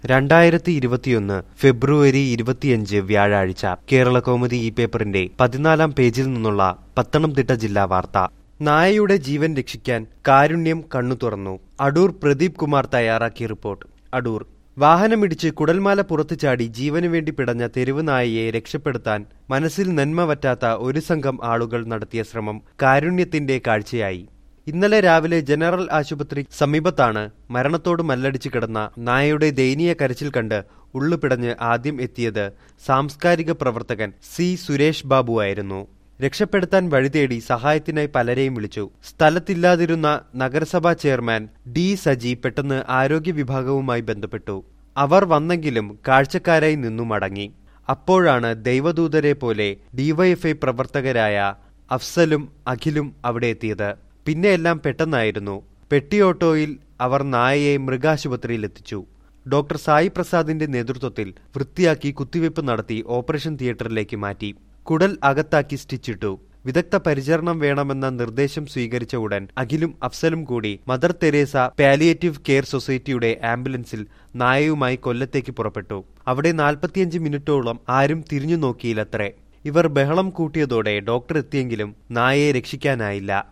രണ്ടായിരത്തി ഇരുപത്തിയൊന്ന് ഫെബ്രുവരി ഇരുപത്തിയഞ്ച് വ്യാഴാഴ്ച കേരള കൗമുദി ഈ പേപ്പറിന്റെ പതിനാലാം പേജിൽ നിന്നുള്ള പത്തനംതിട്ട ജില്ലാ വാർത്ത നായയുടെ ജീവൻ രക്ഷിക്കാൻ കാരുണ്യം കണ്ണു തുറന്നു അടൂർ പ്രദീപ് കുമാർ തയ്യാറാക്കിയ റിപ്പോർട്ട് അടൂർ വാഹനമിടിച്ച് കുടൽമാല പുറത്തു ചാടി ജീവനു വേണ്ടി പിടഞ്ഞ തെരുവ് നായയെ രക്ഷപ്പെടുത്താൻ മനസ്സിൽ നന്മ വറ്റാത്ത ഒരു സംഘം ആളുകൾ നടത്തിയ ശ്രമം കാരുണ്യത്തിന്റെ കാഴ്ചയായി ഇന്നലെ രാവിലെ ജനറൽ ആശുപത്രി സമീപത്താണ് മരണത്തോട് മല്ലടിച്ചു കിടന്ന നായയുടെ ദയനീയ കരച്ചിൽ കണ്ട് ഉള്ളു പിടഞ്ഞ് ആദ്യം എത്തിയത് സാംസ്കാരിക പ്രവർത്തകൻ സി സുരേഷ് ബാബു ആയിരുന്നു രക്ഷപ്പെടുത്താൻ വഴിതേടി സഹായത്തിനായി പലരെയും വിളിച്ചു സ്ഥലത്തില്ലാതിരുന്ന നഗരസഭാ ചെയർമാൻ ഡി സജി പെട്ടെന്ന് ആരോഗ്യ വിഭാഗവുമായി ബന്ധപ്പെട്ടു അവർ വന്നെങ്കിലും കാഴ്ചക്കാരായി നിന്നു മടങ്ങി അപ്പോഴാണ് ദൈവദൂതരെ പോലെ ഡിവൈഎഫ്ഐ പ്രവർത്തകരായ അഫ്സലും അഖിലും അവിടെ എത്തിയത് പിന്നെ എല്ലാം പെട്ടെന്നായിരുന്നു പെട്ടിയോട്ടോയിൽ അവർ നായയെ മൃഗാശുപത്രിയിൽ എത്തിച്ചു ഡോക്ടർ സായി പ്രസാദിന്റെ നേതൃത്വത്തിൽ വൃത്തിയാക്കി കുത്തിവയ്പ് നടത്തി ഓപ്പറേഷൻ തിയേറ്ററിലേക്ക് മാറ്റി കുടൽ അകത്താക്കി സ്റ്റിച്ചിട്ടു വിദഗ്ധ പരിചരണം വേണമെന്ന നിർദ്ദേശം സ്വീകരിച്ച ഉടൻ അഖിലും അഫ്സലും കൂടി മദർ തെരേസ പാലിയേറ്റീവ് കെയർ സൊസൈറ്റിയുടെ ആംബുലൻസിൽ നായയുമായി കൊല്ലത്തേക്ക് പുറപ്പെട്ടു അവിടെ നാൽപ്പത്തിയഞ്ച് മിനിറ്റോളം ആരും തിരിഞ്ഞു നോക്കിയില്ലത്രേ ഇവർ ബഹളം കൂട്ടിയതോടെ ഡോക്ടർ എത്തിയെങ്കിലും നായയെ രക്ഷിക്കാനായില്ല